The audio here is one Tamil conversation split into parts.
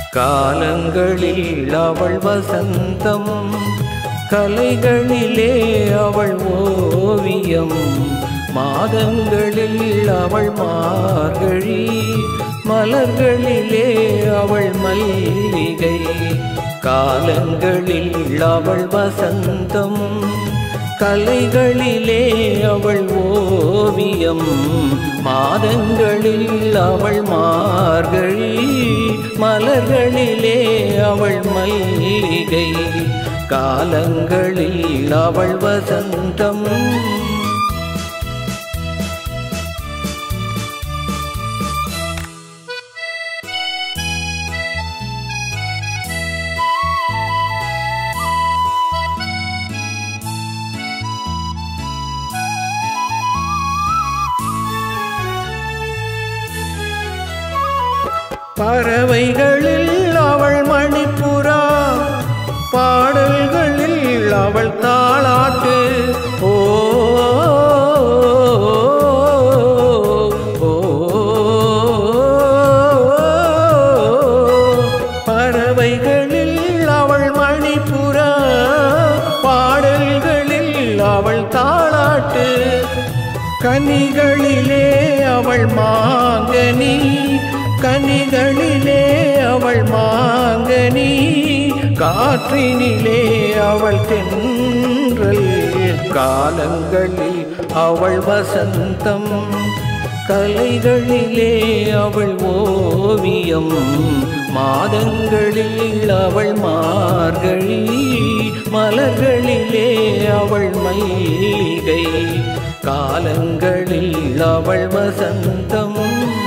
காலங்களில் அவள் வசந்தம் கலைகளிலே அவள் ஓவியம் மாதங்களில் அவள் மார்கழி மலர்களிலே அவள் மல்லிகை காலங்களில் அவள் வசந்தம் கலைகளிலே அவள் ஓவியம் மாதங்களில் அவள் மார்கழி மலர்களிலே அவள் மல்லிகை காலங்களில் அவள் வசந்தம் பறவைகளில் அவள் மணிப்புறா பாடல்களில் அவள் தாளாட்டு ஓ ஓ, பறவைகளில் அவள் மணிப்புறா பாடல்களில் அவள் தாளாட்டு கனிகளிலே அவள் மாங்கனி கனிகளிலே அவள் மாங்கனி காற்றினிலே அவள் தென்றல் காலங்களில் அவள் வசந்தம் கலைகளிலே அவள் ஓவியம் மாதங்களில் அவள் மார்கழி மலர்களிலே அவள் மல்லிகை காலங்களில் அவள் வசந்தம்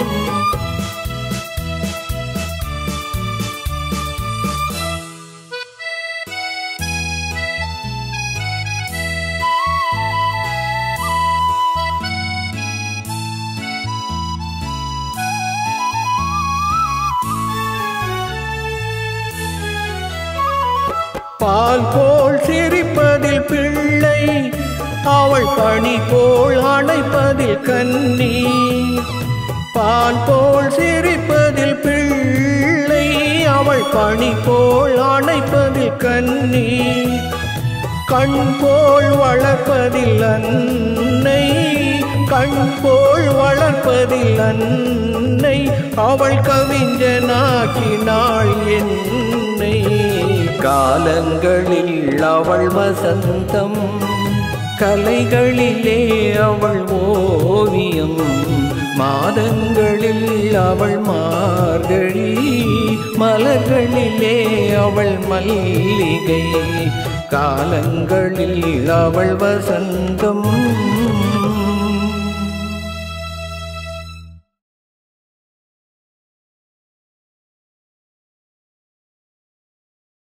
பால் போல் சிரிப்பதில் பிள்ளை அவள் பணி போல் அணைப்பதில் கன்னி பால் போல் சிரிப்பதில் பிள்ளை அவள் பணி போல் அணைப்பதில் கன்னி கண் போல் வளர்ப்பதில் அன்னை கண் போல் வளர்ப்பதில் அன்னை அவள் கவிஞனாக்கினாள் என்னை காலங்களில் அவள் வசந்தம் கலைகளிலே அவள் ஓவியம் மாதங்களில் அவள் மார்கழி மலர்களிலே அவள் மல்லிகை காலங்களில் அவள் வசந்தம்